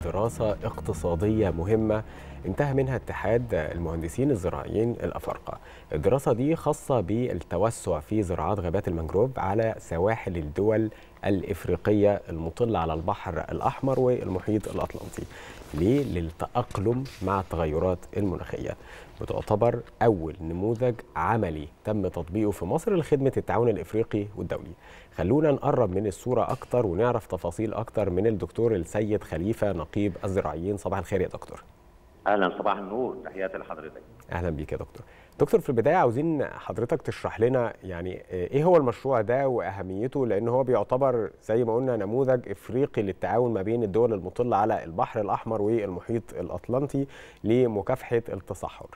دراسة اقتصادية مهمة انتهى منها اتحاد المهندسين الزراعيين الأفارقة الدراسة دي خاصة بالتوسع في زراعات غابات المنجروف على سواحل الدول الإفريقية المطلة على البحر الأحمر والمحيط الأطلنطي ليه؟ للتأقلم مع التغيرات المناخية بتعتبر أول نموذج عملي تم تطبيقه في مصر لخدمة التعاون الإفريقي والدولي خلونا نقرب من الصورة أكتر ونعرف تفاصيل أكتر من الدكتور السيد خليفة نقيب الزراعيين صباح الخير يا دكتور اهلا صباح النور تحياتي لحضرتك اهلا بيك يا دكتور دكتور في البدايه عاوزين حضرتك تشرح لنا يعني ايه هو المشروع ده واهميته لان هو بيعتبر زي ما قلنا نموذج افريقي للتعاون ما بين الدول المطله على البحر الاحمر والمحيط الاطلنطي لمكافحه التصحر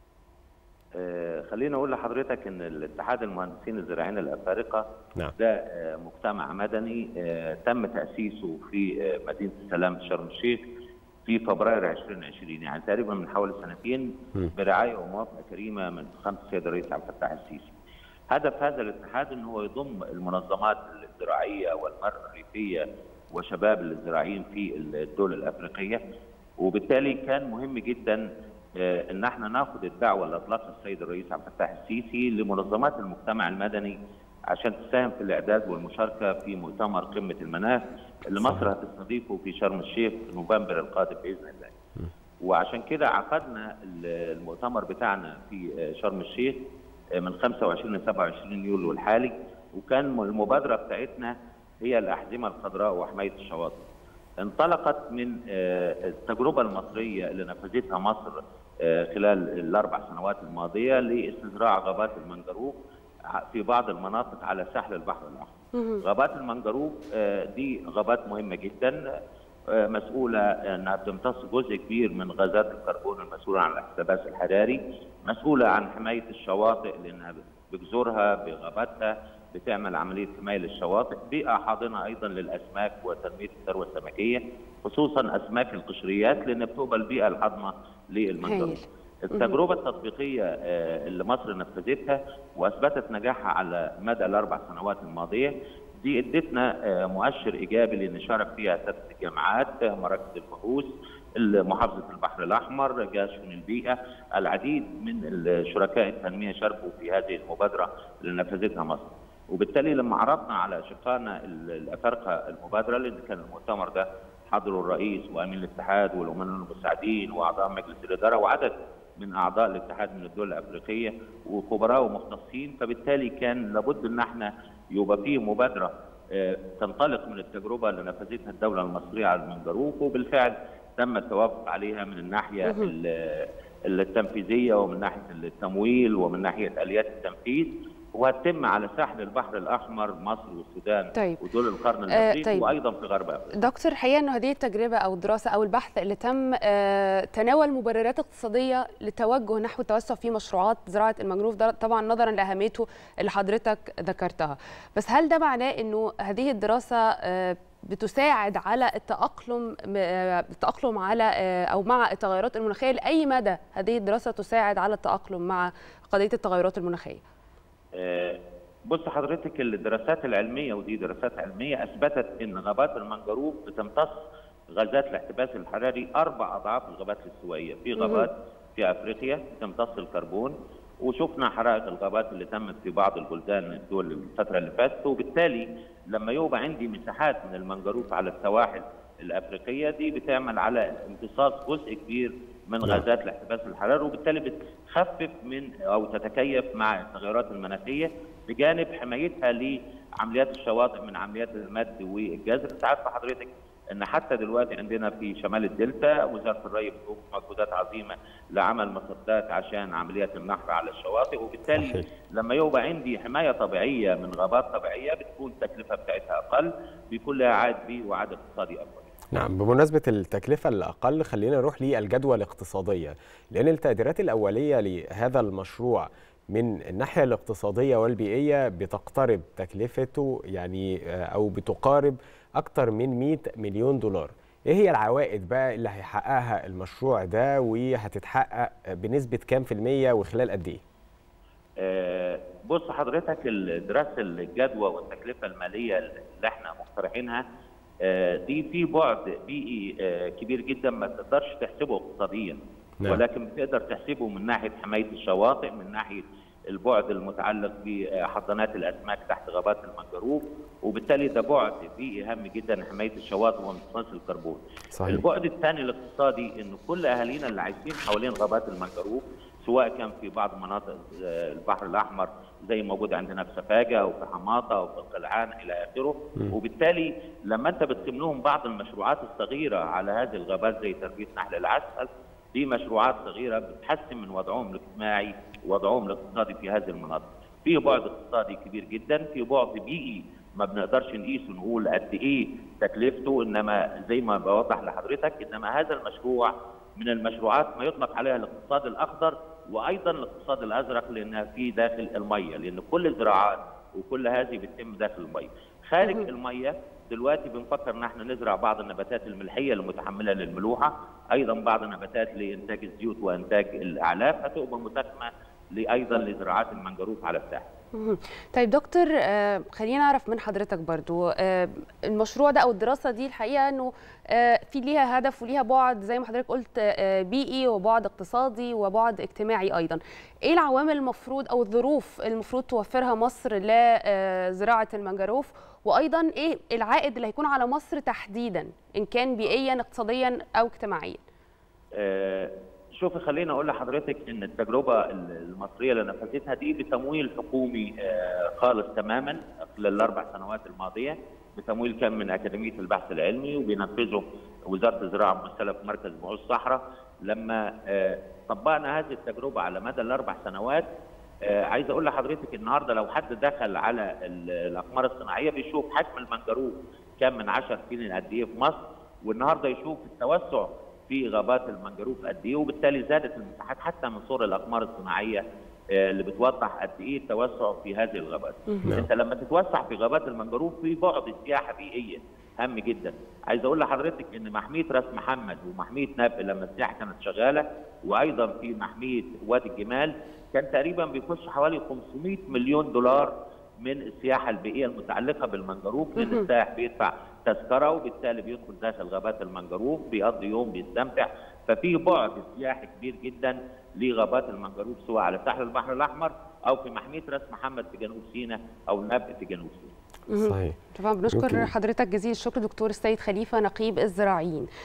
آه خليني اقول لحضرتك ان الاتحاد المهندسين الزراعيين الافارقه نعم. ده آه مجتمع مدني آه تم تاسيسه في آه مدينه السلام في شرم الشيخ في فبراير 2020 يعني تقريبا من حوالي سنتين م. برعايه وموافقه كريمه من فخامه السيد الرئيس عبد الفتاح السيسي. هدف هذا الاتحاد ان هو يضم المنظمات الزراعيه والمراه الريفيه وشباب الزراعيين في الدول الافريقيه وبالتالي كان مهم جدا آه، ان احنا ناخد الدعوه اللي اطلقها السيد الرئيس عبد الفتاح السيسي لمنظمات المجتمع المدني عشان تساهم في الاعداد والمشاركه في مؤتمر قمه المناخ اللي صحيح. مصر هتستضيفه في شرم الشيخ في نوفمبر القادم باذن الله. وعشان كده عقدنا ال- المؤتمر بتاعنا في آه، شرم الشيخ آه، من 25 ل 27 يوليو الحالي وكان المبادره بتاعتنا هي الاحزمه الخضراء وحمايه الشواطئ. انطلقت من آه، التجربه المصريه اللي نفذتها مصر آه، خلال الاربع سنوات الماضيه لاستزراع غابات المنجروف ع- في بعض المناطق على ساحل البحر الاحمر. غابات المنجروف آه، دي غابات مهمه جدا آه، مسؤوله انها بتمتص جزء كبير من غازات الكربون المسؤوله عن الاحتباس الحراري، مسؤوله عن حمايه الشواطئ لانها بجذورها بغاباتها بتعمل عمليه حمايه للشواطئ، بيئه حاضنه ايضا للاسماك وتنميه الثروه السمكيه، خصوصا اسماك القشريات لان بتبقى البيئه الحاضنه للمنجروف. هايل. التجربة التطبيقية آه، اللي مصر نفذتها وأثبتت نجاحها على مدى الأربع سنوات الماضية دي ادتنا آه، مؤشر إيجابي لنشارك فيها ست جامعات آه، مراكز البحوث محافظة البحر الأحمر جهاز شؤون البيئة العديد من الشركاء التنمية شاركوا في هذه المبادرة اللي نفذتها مصر وبالتالي لما عرضنا على أشقائنا ال- الأفارقة المبادرة لأن كان المؤتمر ده حضروا الرئيس وأمين الاتحاد والأمناء المساعدين وأعضاء مجلس الإدارة وعدد من اعضاء الاتحاد من الدول الافريقيه وخبراء ومختصين فبالتالي كان لابد ان احنا يبقى فيه مبادره آه، تنطلق من التجربه اللي نفذتها الدوله المصريه على المنجروف وبالفعل تم التوافق عليها من الناحيه ال- التنفيذيه ومن ناحيه التمويل ومن ناحيه اليات التنفيذ وهتتم على ساحل البحر الاحمر مصر والسودان طيب. ودول القرن آه، الافريقي طيب. وايضا في غرب افريقيا دكتور الحقيقه انه هذه التجربه او الدراسه او البحث اللي تم آه، تناول مبررات اقتصاديه للتوجه نحو التوسع في مشروعات زراعه المنجروف ده طبعا نظرا لاهميته اللي حضرتك ذكرتها بس هل ده معناه انه هذه الدراسه آه، بتساعد على التأقلم آه، التأقلم على آه، أو مع التغيرات المناخية لأي مدى هذه الدراسة تساعد على التأقلم مع قضية التغيرات المناخية؟ آه، بص حضرتك الدراسات العلميه ودي دراسات علميه اثبتت ان غابات المنجروف بتمتص غازات الاحتباس الحراري اربع اضعاف الغابات الاستوائيه، في غابات في افريقيا بتمتص الكربون وشفنا حرائق الغابات اللي تمت في بعض البلدان الدول الفتره اللي فاتت وبالتالي لما يبقى عندي مساحات من المنجروف على السواحل الافريقيه دي بتعمل على امتصاص جزء كبير من نعم. غازات الاحتباس الحراري وبالتالي بتخفف من او تتكيف مع التغيرات المناخيه بجانب حمايتها لعمليات الشواطئ من عمليات المد والجزر انت عارفه حضرتك ان حتى دلوقتي عندنا في شمال الدلتا وزاره الري بتقوم بمجهودات عظيمه لعمل مصدات عشان عمليات النحر على الشواطئ وبالتالي صحيح. لما يبقى عندي حمايه طبيعيه من غابات طبيعيه بتكون التكلفه بتاعتها اقل بيكون لها عائد بيئي وعائد اقتصادي اكبر نعم بمناسبة التكلفة الأقل خلينا نروح للجدوى الاقتصادية لأن التقديرات الأولية لهذا المشروع من الناحية الاقتصادية والبيئية بتقترب تكلفته يعني آه، أو بتقارب أكثر من 100 مليون دولار إيه هي العوائد بقى اللي هيحققها المشروع ده وهتتحقق بنسبة كام في المية وخلال قد إيه؟ آه، بص حضرتك دراسه الجدوى والتكلفه الماليه اللي احنا مقترحينها دي في بعد بيئي كبير جدا ما تقدرش تحسبه اقتصاديا نعم. ولكن بتقدر تحسبه من ناحيه حمايه الشواطئ من ناحيه البعد المتعلق بحضانات الاسماك تحت غابات المنجروف وبالتالي ده بعد بيئي هام جدا حمايه الشواطئ وامتصاص الكربون. صحيح. البعد الثاني الاقتصادي انه كل اهالينا اللي عايشين حوالين غابات المنجروف سواء كان في بعض مناطق البحر الاحمر زي موجود عندنا في سفاجه او في حماطه او في القلعان الى اخره وبالتالي لما انت بتقيم لهم بعض المشروعات الصغيره على هذه الغابات زي تربيه نحل العسل دي مشروعات صغيره بتحسن من وضعهم الاجتماعي ووضعهم الاقتصادي في هذه المناطق. في بعد اقتصادي كبير جدا، في بعد بيئي ما بنقدرش نقيسه نقول قد ايه تكلفته انما زي ما بوضح لحضرتك انما هذا المشروع من المشروعات ما يطلق عليها الاقتصاد الاخضر وايضا الاقتصاد الازرق لانها في داخل الميه لان كل الزراعات وكل هذه بتتم داخل الميه. خارج الميه دلوقتي بنفكر ان احنا نزرع بعض النباتات الملحيه المتحمله للملوحه، ايضا بعض النباتات لانتاج الزيوت وانتاج الاعلاف هتبقى متسمه ايضا لزراعات المنجروف على الساحل. طيب دكتور آه خلينا نعرف من حضرتك برضو آه المشروع ده او الدراسه دي الحقيقه انه آه في ليها هدف وليها بعد زي ما حضرتك قلت بيئي وبعد اقتصادي وبعد اجتماعي ايضا ايه العوامل المفروض او الظروف المفروض توفرها مصر لزراعه المنجروف وايضا ايه العائد اللي هيكون على مصر تحديدا ان كان بيئيا اقتصاديا او اجتماعيا شوفي خليني اقول لحضرتك ان التجربه المصريه اللي نفذتها دي بتمويل حكومي خالص تماما خلال الاربع سنوات الماضيه بتمويل كان من اكاديميه البحث العلمي وبينفذه وزاره الزراعه ممثله في مركز بحوث الصحراء لما طبقنا هذه التجربه على مدى الاربع سنوات عايز اقول لحضرتك النهارده لو حد دخل على الاقمار الصناعيه بيشوف حجم المنجروف كان من 10 سنين قد ايه في مصر والنهارده يشوف التوسع في غابات المنجروف قد ايه وبالتالي زادت المساحات حتى من صور الاقمار الصناعيه اللي بتوضح قد ايه التوسع في هذه الغابات. انت لما تتوسع في غابات المنجروف في بعد سياحه بيئيه هام جدا. عايز اقول لحضرتك ان محميه راس محمد ومحميه نبع لما السياحه كانت شغاله وايضا في محميه وادي الجمال كان تقريبا بيخش حوالي 500 مليون دولار من السياحه البيئيه المتعلقه بالمنجروف لان السائح بيدفع تذكره وبالتالي بيدخل داخل غابات المنجروف بيقضي يوم بيستمتع ففي بعد سياحي كبير جدا لغابات المنجروف سواء على ساحل البحر الاحمر او في محميه راس محمد في جنوب سيناء او نبع في جنوب سيناء. صحيح طبعا بنشكر حضرتك جزيل الشكر دكتور السيد خليفه نقيب الزراعيين